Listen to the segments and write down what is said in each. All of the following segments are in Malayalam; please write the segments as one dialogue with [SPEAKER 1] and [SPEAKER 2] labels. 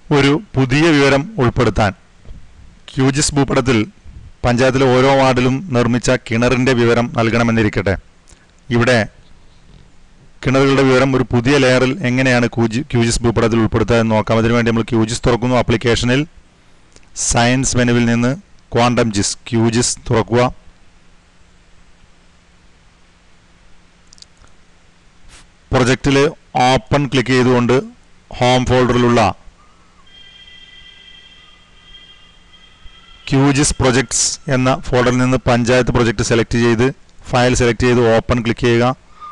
[SPEAKER 1] ഒരു പുതിയ വിവരം ഉൾപ്പെടുത്താൻ ക്യൂജിസ് ഭൂപടത്തിൽ പഞ്ചായത്തിലെ ഓരോ വാർഡിലും നിർമ്മിച്ച കിണറിൻ്റെ വിവരം നൽകണമെന്നിരിക്കട്ടെ ഇവിടെ കിണറുകളുടെ വിവരം ഒരു പുതിയ ലെയറിൽ എങ്ങനെയാണ് ക്യൂജി ക്യൂജിസ് ഭൂപടത്തിൽ ഉൾപ്പെടുത്തുക എന്ന് നോക്കാം അതിനുവേണ്ടി നമ്മൾ ക്യൂജിസ് തുറക്കുന്നു ആപ്ലിക്കേഷനിൽ സയൻസ് മെനുവിൽ നിന്ന് ക്വാണ്ടം ജിസ് ക്യൂജിസ് തുറക്കുക പ്രൊജക്റ്റിൽ ഓപ്പൺ ക്ലിക്ക് ചെയ്തുകൊണ്ട് ഹോം ഫോൾഡറിലുള്ള ക്യൂജിസ് പ്രൊജക്ട്സ് എന്ന ഫോൾഡറിൽ നിന്ന് പഞ്ചായത്ത് പ്രൊജക്റ്റ് സെലക്ട് ചെയ്ത് ഫയൽ സെലക്ട് ചെയ്ത് ഓപ്പൺ ക്ലിക്ക് ചെയ്യുക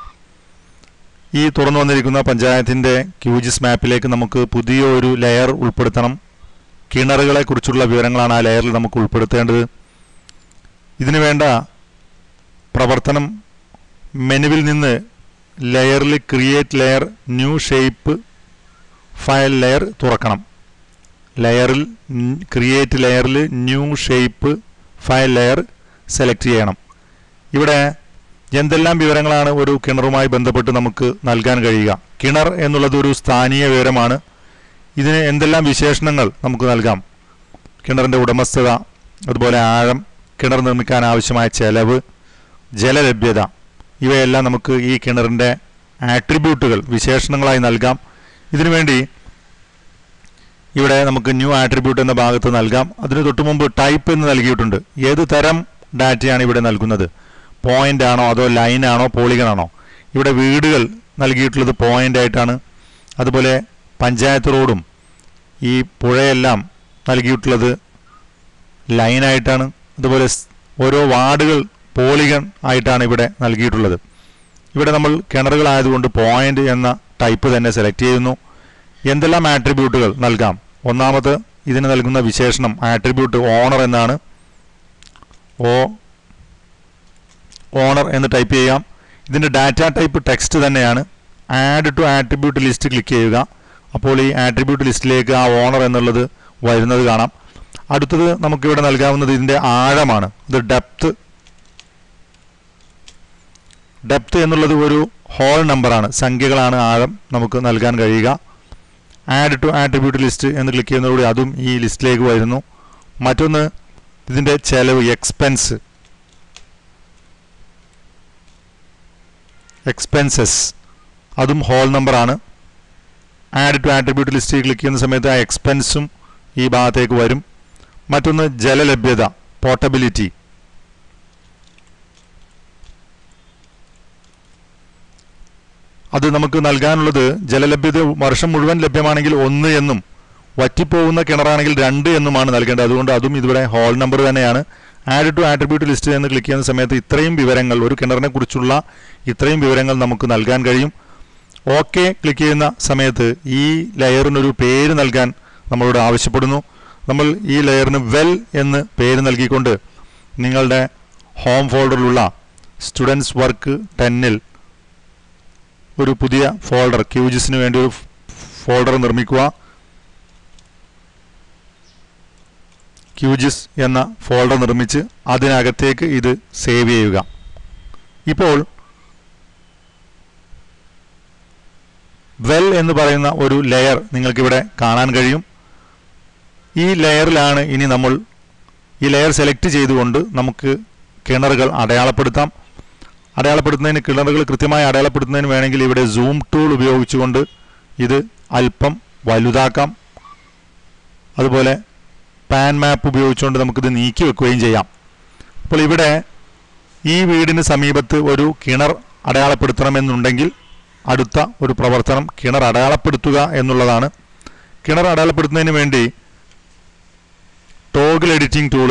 [SPEAKER 1] ഈ തുറന്നു വന്നിരിക്കുന്ന പഞ്ചായത്തിൻ്റെ ക്യൂജിസ് മാപ്പിലേക്ക് നമുക്ക് പുതിയ ഒരു ലെയർ ഉൾപ്പെടുത്തണം കിണറുകളെ കുറിച്ചുള്ള വിവരങ്ങളാണ് ആ ലെയറിൽ നമുക്ക് ഉൾപ്പെടുത്തേണ്ടത് ഇതിനു വേണ്ട പ്രവർത്തനം മെനുവിൽ നിന്ന് ലെയറിൽ create layer new shape file layer തുറക്കണം ലെയറിൽ ക്രിയേറ്റ് ലെയറിൽ new shape file layer select ചെയ്യണം ഇവിടെ എന്തെല്ലാം വിവരങ്ങളാണ് ഒരു കിണറുമായി ബന്ധപ്പെട്ട് നമുക്ക് നൽകാൻ കഴിയുക കിണർ എന്നുള്ളത് ഒരു സ്ഥാനീയ വിവരമാണ് ഇതിന് എന്തെല്ലാം വിശേഷണങ്ങൾ നമുക്ക് നൽകാം കിണറിൻ്റെ ഉടമസ്ഥത അതുപോലെ ആഴം കിണർ നിർമ്മിക്കാൻ ആവശ്യമായ ചെലവ് ജലലഭ്യത ഇവയെല്ലാം നമുക്ക് ഈ കിണറിൻ്റെ ആട്രിബ്യൂട്ടുകൾ വിശേഷണങ്ങളായി നൽകാം ഇതിനുവേണ്ടി ഇവിടെ നമുക്ക് ന്യൂ ആട്രിബ്യൂട്ട് എന്ന ഭാഗത്ത് നൽകാം അതിന് തൊട്ട് മുമ്പ് ടൈപ്പ് എന്ന് നൽകിയിട്ടുണ്ട് ഏത് തരം ഡാറ്റയാണ് ഇവിടെ നൽകുന്നത് പോയിന്റ് ആണോ അതോ ലൈൻ ആണോ പോളിഗൺ ആണോ ഇവിടെ വീടുകൾ നൽകിയിട്ടുള്ളത് പോയിന്റ് ആയിട്ടാണ് അതുപോലെ പഞ്ചായത്ത് റോഡും ഈ പുഴയെല്ലാം നൽകിയിട്ടുള്ളത് ലൈനായിട്ടാണ് അതുപോലെ സ് ഓരോ വാർഡുകൾ പോളിഗൺ ആയിട്ടാണ് ഇവിടെ നൽകിയിട്ടുള്ളത് ഇവിടെ നമ്മൾ കിണറുകളായതുകൊണ്ട് പോയിന്റ് എന്ന ടൈപ്പ് തന്നെ സെലക്ട് ചെയ്യുന്നു എന്തെല്ലാം ആട്രിബ്യൂട്ടുകൾ നൽകാം ഒന്നാമത് ഇതിന് നൽകുന്ന വിശേഷണം ആട്രിബ്യൂട്ട് ഓണർ എന്നാണ് ഓ ഓണർ എന്ന് ടൈപ്പ് ചെയ്യാം ഇതിൻ്റെ ഡാറ്റ ടൈപ്പ് ടെക്സ്റ്റ് തന്നെയാണ് add to attribute list click ചെയ്യുക അപ്പോൾ ഈ ആട്രിബ്യൂട്ട് ലിസ്റ്റിലേക്ക് ആ ഓണർ എന്നുള്ളത് വരുന്നത് കാണാം അടുത്തത് നമുക്കിവിടെ നൽകാവുന്നത് ഇതിൻ്റെ ആഴമാണ് ഇത് ഡെപ്ത് ഡെപ്ത് എന്നുള്ളത് ഒരു ഹോൾ നമ്പറാണ് സംഖ്യകളാണ് ആഴം നമുക്ക് നൽകാൻ കഴിയുക ആഡ് ടു ആട്രിബ്യൂട്ട് ലിസ്റ്റ് എന്ന് ക്ലിക്ക് ചെയ്യുന്നതോടെ അതും ഈ ലിസ്റ്റിലേക്ക് വരുന്നു മറ്റൊന്ന് ഇതിൻ്റെ ചെലവ് എക്സ്പെൻസ് എക്സ്പെൻസസ് അതും ഹോൾ നമ്പറാണ് add to attribute list click ചെയ്യുന്ന സമയത്ത് ആ എക്സ്പെൻസും ഈ ഭാഗത്തേക്ക് വരും മറ്റൊന്ന് ജലലഭ്യത പോർട്ടബിലിറ്റി അത് നമുക്ക് നൽകാനുള്ളത് ജലലഭ്യത വർഷം മുഴുവൻ ലഭ്യമാണെങ്കിൽ ഒന്ന് എന്നും വറ്റിപ്പോകുന്ന കിണറാണെങ്കിൽ രണ്ട് എന്നുമാണ് നൽകേണ്ടത് അതുകൊണ്ട് അതും ഇതിവിടെ ഹോൾ നമ്പർ തന്നെയാണ് ആഡ് ടു ആട്രിബ്യൂട്ട് ലിസ്റ്റ് എന്ന് ക്ലിക്ക് ചെയ്യുന്ന സമയത്ത് ഇത്രയും വിവരങ്ങൾ ഒരു കിണറിനെ കുറിച്ചുള്ള ഇത്രയും വിവരങ്ങൾ നമുക്ക് നൽകാൻ കഴിയും ഓക്കെ ക്ലിക്ക് ചെയ്യുന്ന സമയത്ത് ഈ ലെയറിനൊരു പേര് നൽകാൻ നമ്മളോട് ആവശ്യപ്പെടുന്നു നമ്മൾ ഈ ലെയറിന് വെൽ എന്ന് പേര് നൽകിക്കൊണ്ട് നിങ്ങളുടെ ഹോം ഫോൾഡറിലുള്ള സ്റ്റുഡൻസ് വർക്ക് ടെന്നിൽ ഒരു പുതിയ ഫോൾഡർ ക്യൂജിസിന് വേണ്ടി ഒരു ഫോൾഡർ നിർമ്മിക്കുക ക്യൂജിസ് എന്ന ഫോൾഡർ നിർമ്മിച്ച് അതിനകത്തേക്ക് ഇത് സേവ് ചെയ്യുക ഇപ്പോൾ വെൽ എന്ന് പറയുന്ന ഒരു ലെയർ നിങ്ങൾക്കിവിടെ കാണാൻ കഴിയും ഈ ലെയറിലാണ് ഇനി നമ്മൾ ഈ ലെയർ സെലക്ട് ചെയ്തുകൊണ്ട് നമുക്ക് കിണറുകൾ അടയാളപ്പെടുത്താം അടയാളപ്പെടുത്തുന്നതിന് കിണറുകൾ കൃത്യമായി അടയാളപ്പെടുത്തുന്നതിന് വേണമെങ്കിൽ ഇവിടെ സൂം ടൂൾ ഉപയോഗിച്ചുകൊണ്ട് ഇത് അല്പം വലുതാക്കാം അതുപോലെ പാൻ മാപ്പ് ഉപയോഗിച്ചുകൊണ്ട് നമുക്കിത് നീക്കി വെക്കുകയും ചെയ്യാം അപ്പോൾ ഇവിടെ ഈ വീടിന് സമീപത്ത് ഒരു കിണർ അടയാളപ്പെടുത്തണമെന്നുണ്ടെങ്കിൽ അടുത്ത ഒരു പ്രവർത്തനം കിണർ അടയാളപ്പെടുത്തുക എന്നുള്ളതാണ് കിണർ അടയാളപ്പെടുത്തുന്നതിന് വേണ്ടി toggle editing tool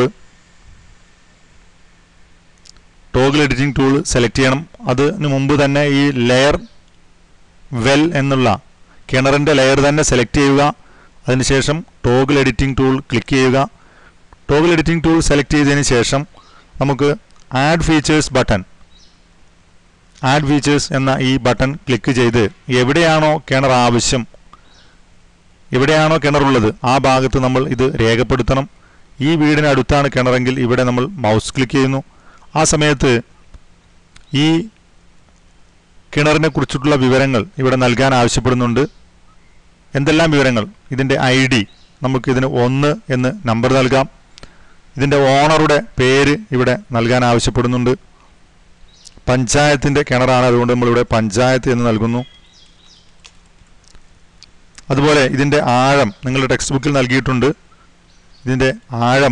[SPEAKER 1] toggle editing tool select ചെയ്യണം അതിന് മുമ്പ് തന്നെ ഈ ലെയർ വെൽ എന്നുള്ള കിണറിൻ്റെ ലെയർ തന്നെ സെലക്ട് ചെയ്യുക അതിനുശേഷം ടോഗിൾ എഡിറ്റിംഗ് ടൂൾ ക്ലിക്ക് ചെയ്യുക ടോഗിൾ എഡിറ്റിംഗ് ടൂൾ സെലക്ട് ചെയ്തതിന് ശേഷം നമുക്ക് add features button add features എന്ന ഈ ബട്ടൺ ക്ലിക്ക് ചെയ്ത് എവിടെയാണോ കിണർ ആവശ്യം എവിടെയാണോ കിണറുള്ളത് ആ ഭാഗത്ത് നമ്മൾ ഇത് രേഖപ്പെടുത്തണം ഈ വീടിന് അടുത്താണ് കിണറെങ്കിൽ ഇവിടെ നമ്മൾ മൗസ് ക്ലിക്ക് ചെയ്യുന്നു ആ സമയത്ത് ഈ കിണറിനെ കുറിച്ചിട്ടുള്ള വിവരങ്ങൾ ഇവിടെ നൽകാൻ ആവശ്യപ്പെടുന്നുണ്ട് എന്തെല്ലാം വിവരങ്ങൾ ഇതിൻ്റെ ഐ ഡി നമുക്ക് ഇതിന് ഒന്ന് എന്ന് നമ്പർ നൽകാം ഇതിൻ്റെ ഓണറുടെ പേര് ഇവിടെ നൽകാൻ ആവശ്യപ്പെടുന്നുണ്ട് പഞ്ചായത്തിൻ്റെ കിണറാണ് അതുകൊണ്ട് നമ്മളിവിടെ പഞ്ചായത്ത് എന്ന് നൽകുന്നു അതുപോലെ ഇതിൻ്റെ ആഴം നിങ്ങളുടെ ടെക്സ്റ്റ് ബുക്കിൽ നൽകിയിട്ടുണ്ട് ഇതിൻ്റെ ആഴം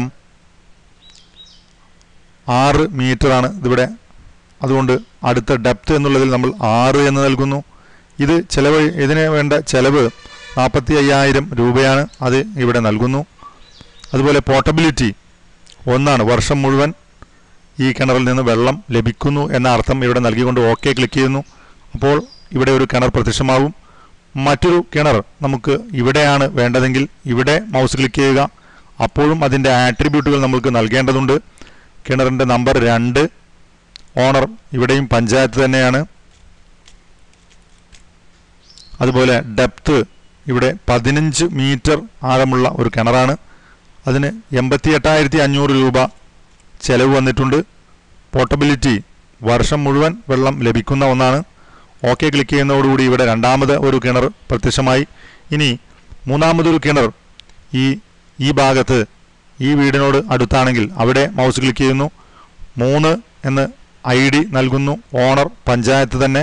[SPEAKER 1] ആറ് മീറ്ററാണ് ഇതിവിടെ അതുകൊണ്ട് അടുത്ത ഡെപ്ത് എന്നുള്ളതിൽ നമ്മൾ ആറ് എന്ന് നൽകുന്നു ഇത് ചിലവ് ഇതിന് വേണ്ട ചിലവ് നാൽപ്പത്തി അയ്യായിരം രൂപയാണ് അത് ഇവിടെ നൽകുന്നു അതുപോലെ പോർട്ടബിലിറ്റി ഒന്നാണ് വർഷം മുഴുവൻ ഈ കിണറിൽ നിന്ന് വെള്ളം ലഭിക്കുന്നു എന്ന അർത്ഥം ഇവിടെ നൽകിക്കൊണ്ട് ഓക്കെ ക്ലിക്ക് ചെയ്യുന്നു അപ്പോൾ ഇവിടെ ഒരു കിണർ പ്രത്യക്ഷമാകും മറ്റൊരു കിണർ നമുക്ക് ഇവിടെയാണ് വേണ്ടതെങ്കിൽ ഇവിടെ മൗസ് ക്ലിക്ക് ചെയ്യുക അപ്പോഴും അതിൻ്റെ ആട്രിബ്യൂട്ടുകൾ നമുക്ക് നൽകേണ്ടതുണ്ട് കിണറിൻ്റെ നമ്പർ രണ്ട് ഓണർ ഇവിടെയും പഞ്ചായത്ത് തന്നെയാണ് അതുപോലെ ഡെപ്ത് ഇവിടെ പതിനഞ്ച് മീറ്റർ ആഴമുള്ള ഒരു കിണറാണ് അതിന് എൺപത്തി എട്ടായിരത്തി അഞ്ഞൂറ് രൂപ ചെലവ് വന്നിട്ടുണ്ട് പോർട്ടബിലിറ്റി വർഷം മുഴുവൻ വെള്ളം ലഭിക്കുന്ന ഒന്നാണ് ഓക്കെ ക്ലിക്ക് ചെയ്യുന്നതോടുകൂടി ഇവിടെ രണ്ടാമത് ഒരു കിണർ പ്രത്യക്ഷമായി ഇനി മൂന്നാമതൊരു കിണർ ഈ ഈ ഭാഗത്ത് ഈ വീടിനോട് അടുത്താണെങ്കിൽ അവിടെ മൗസ് ക്ലിക്ക് ചെയ്യുന്നു മൂന്ന് എന്ന് ഐ ഡി നൽകുന്നു ഓണർ പഞ്ചായത്ത് തന്നെ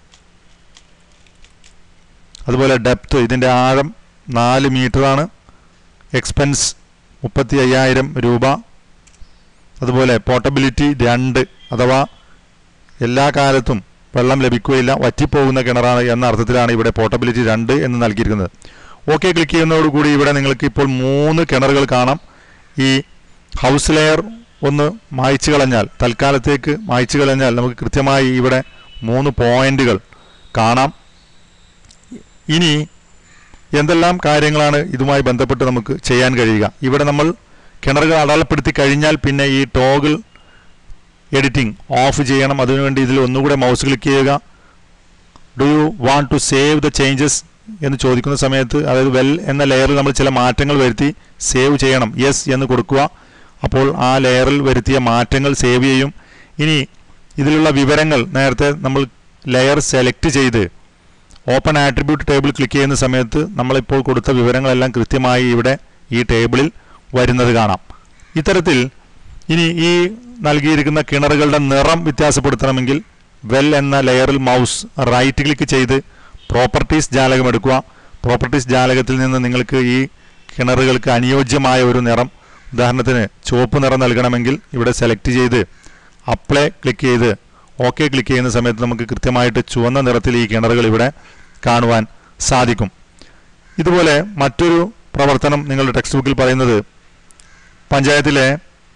[SPEAKER 1] അതുപോലെ ഡെപ്ത് ഇതിൻ്റെ ആഴം നാല് മീറ്ററാണ് എക്സ്പെൻസ് മുപ്പത്തി അയ്യായിരം രൂപ അതുപോലെ പോർട്ടബിലിറ്റി രണ്ട് അഥവാ എല്ലാ കാലത്തും വെള്ളം ലഭിക്കുകയില്ല വറ്റിപ്പോകുന്ന കിണറാണ് എന്ന അർത്ഥത്തിലാണ് ഇവിടെ പോർട്ടബിലിറ്റി രണ്ട് എന്ന് നൽകിയിരിക്കുന്നത് ഓക്കെ ക്ലിക്ക് ചെയ്യുന്നതോടുകൂടി ഇവിടെ നിങ്ങൾക്ക് ഇപ്പോൾ മൂന്ന് കിണറുകൾ കാണാം ഈ ഹൗസ് ലെയർ ഒന്ന് മായ്ച്ചു കളഞ്ഞാൽ തൽക്കാലത്തേക്ക് മായ്ച്ചു കളഞ്ഞാൽ നമുക്ക് കൃത്യമായി ഇവിടെ മൂന്ന് പോയിന്റുകൾ കാണാം ഇനി എന്തെല്ലാം കാര്യങ്ങളാണ് ഇതുമായി ബന്ധപ്പെട്ട് നമുക്ക് ചെയ്യാൻ കഴിയുക ഇവിടെ നമ്മൾ കിണറുകൾ അടയാളപ്പെടുത്തി കഴിഞ്ഞാൽ പിന്നെ ഈ ടോഗിൾ എഡിറ്റിംഗ് ഓഫ് ചെയ്യണം അതിനുവേണ്ടി ഇതിൽ ഒന്നുകൂടെ മൗസ് ക്ലിക്ക് ചെയ്യുക do you want to save the changes എന്ന് ചോദിക്കുന്ന സമയത്ത് അതായത് വെൽ എന്ന ലെയറിൽ നമ്മൾ ചില മാറ്റങ്ങൾ വരുത്തി സേവ് ചെയ്യണം യെസ് എന്ന് കൊടുക്കുക അപ്പോൾ ആ ലെയറിൽ വരുത്തിയ മാറ്റങ്ങൾ സേവ് ചെയ്യും ഇനി ഇതിലുള്ള വിവരങ്ങൾ നേരത്തെ നമ്മൾ ലെയർ സെലക്ട് ചെയ്ത് ഓപ്പൺ ആട്രിബ്യൂട്ട് ടേബിൾ ക്ലിക്ക് ചെയ്യുന്ന സമയത്ത് നമ്മളിപ്പോൾ കൊടുത്ത വിവരങ്ങളെല്ലാം കൃത്യമായി ഇവിടെ ഈ ടേബിളിൽ വരുന്നത് കാണാം ഇത്തരത്തിൽ ഇനി ഈ നൽകിയിരിക്കുന്ന കിണറുകളുടെ നിറം വ്യത്യാസപ്പെടുത്തണമെങ്കിൽ വെൽ എന്ന ലെയറിൽ മൗസ് റൈറ്റ് ക്ലിക്ക് ചെയ്ത് പ്രോപ്പർട്ടീസ് ജാലകം എടുക്കുക പ്രോപ്പർട്ടീസ് ജാലകത്തിൽ നിന്ന് നിങ്ങൾക്ക് ഈ കിണറുകൾക്ക് അനുയോജ്യമായ ഒരു നിറം ഉദാഹരണത്തിന് ചുവപ്പ് നിറം നൽകണമെങ്കിൽ ഇവിടെ സെലക്ട് ചെയ്ത് അപ്ലൈ ക്ലിക്ക് ചെയ്ത് ഓക്കെ ക്ലിക്ക് ചെയ്യുന്ന സമയത്ത് നമുക്ക് കൃത്യമായിട്ട് ചുവന്ന നിറത്തിൽ ഈ കിണറുകൾ ഇവിടെ കാണുവാൻ സാധിക്കും ഇതുപോലെ മറ്റൊരു പ്രവർത്തനം നിങ്ങളുടെ ടെക്സ്റ്റ് ബുക്കിൽ പറയുന്നത് പഞ്ചായത്തിലെ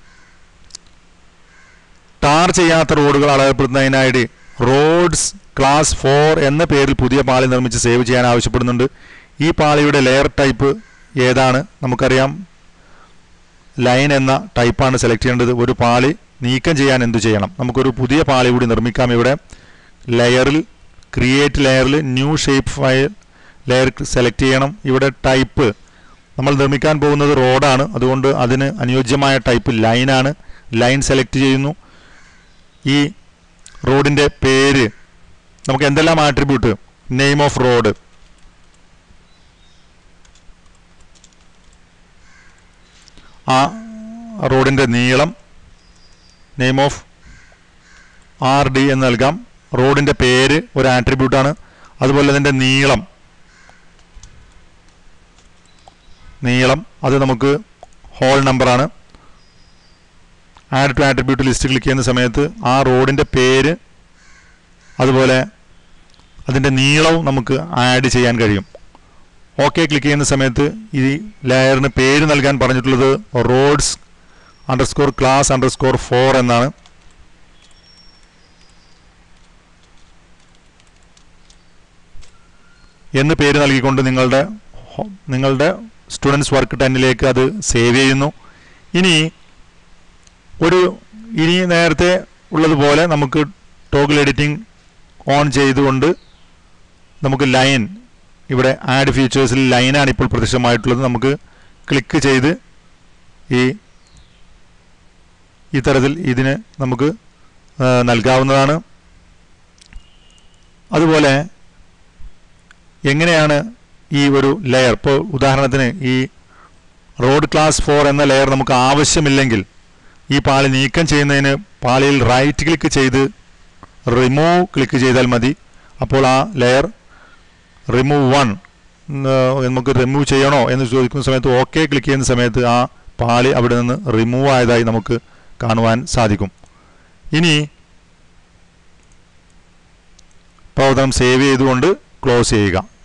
[SPEAKER 1] ടാർ ചെയ്യാത്ത റോഡുകൾ അളവപ്പെടുത്തുന്നതിനായിട്ട് റോഡ്സ് ക്ലാസ് ഫോർ എന്ന പേരിൽ പുതിയ പാളി നിർമ്മിച്ച് സേവ് ചെയ്യാൻ ആവശ്യപ്പെടുന്നുണ്ട് ഈ പാളിയുടെ ലെയർ ടൈപ്പ് ഏതാണ് നമുക്കറിയാം ലൈൻ എന്ന ടൈപ്പാണ് സെലക്ട് ചെയ്യേണ്ടത് ഒരു പാളി നീക്കം ചെയ്യാൻ എന്തു ചെയ്യണം നമുക്കൊരു പുതിയ പാളി കൂടി നിർമ്മിക്കാം ഇവിടെ ലെയറിൽ ക്രിയേറ്റ് ലെയറിൽ new shape file layer select ചെയ്യണം ഇവിടെ ടൈപ്പ് നമ്മൾ നിർമ്മിക്കാൻ പോകുന്നത് റോഡാണ് അതുകൊണ്ട് അതിന് അനുയോജ്യമായ ടൈപ്പ് ലൈനാണ് ലൈൻ സെലക്ട് ചെയ്യുന്നു ഈ റോഡിൻ്റെ പേര് നമുക്ക് എന്തെല്ലാം ആട്രിബ്യൂട്ട് നെയിം ഓഫ് റോഡ് ആ റോഡിൻ്റെ നീളം നെയിം ഓഫ് ആർ ഡി എന്ന് നൽകാം റോഡിൻ്റെ പേര് ഒരു ആട്രിബ്യൂട്ടാണ് അതുപോലെ അതിൻ്റെ നീളം നീളം അത് നമുക്ക് ഹോൾ നമ്പറാണ് add to attribute list click ചെയ്യുന്ന സമയത്ത് ആ റോഡിൻ്റെ പേര് അതുപോലെ അതിൻ്റെ നീളവും നമുക്ക് ആഡ് ചെയ്യാൻ കഴിയും ഓക്കെ ക്ലിക്ക് ചെയ്യുന്ന സമയത്ത് ഈ ലെയറിന് പേര് നൽകാൻ പറഞ്ഞിട്ടുള്ളത് roads underscore class underscore four എന്നാണ് എന്ന് പേര് നൽകിക്കൊണ്ട് നിങ്ങളുടെ ഹോ- നിങ്ങളുടെ സ്റ്റുഡൻസ് വർക്ക് ടെന്നിലേക്ക് അത് സേവ് ചെയ്യുന്നു ഇനി ഒരു ഇനി നേരത്തെ ഉള്ളതുപോലെ നമുക്ക് ടോഗിൾ എഡിറ്റിംഗ് ഓൺ ചെയ്തുകൊണ്ട് നമുക്ക് ലൈൻ ഇവിടെ ആഡ് ഫീച്ചേഴ്സിൽ ലൈനാണ് ഇപ്പോൾ പ്രത്യക്ഷമായിട്ടുള്ളത് നമുക്ക് ക്ലിക്ക് ചെയ്ത് ഈ ഈ തരത്തിൽ ഇതിന് നമുക്ക് ആ, നൽകാവുന്നതാണ് അതുപോലെ എങ്ങനെയാണ് ഈ ഒരു ലെയർ ഇപ്പോൾ ഉദാഹരണത്തിന് ഈ റോഡ് ക്ലാസ് ഫോർ എന്ന ലെയർ നമുക്ക് ആവശ്യമില്ലെങ്കിൽ ഈ പാളി നീക്കം ചെയ്യുന്നതിന് പാളിയിൽ റൈറ്റ് ക്ലിക്ക് ചെയ്ത് റിമൂവ് ക്ലിക്ക് ചെയ്താൽ മതി അപ്പോൾ ആ ലെയർ റിമൂവ് വൺ നമുക്ക് റിമൂവ് ചെയ്യണോ എന്ന് ചോദിക്കുന്ന സമയത്ത് ഓക്കെ ക്ലിക്ക് ചെയ്യുന്ന സമയത്ത് ആ പാളി അവിടെ നിന്ന് റിമൂവ് ആയതായി നമുക്ക് കാണുവാൻ സാധിക്കും ഇനി പ്രവർത്തനം സേവ് ചെയ്തുകൊണ്ട് ക്ലോസ് ചെയ്യുക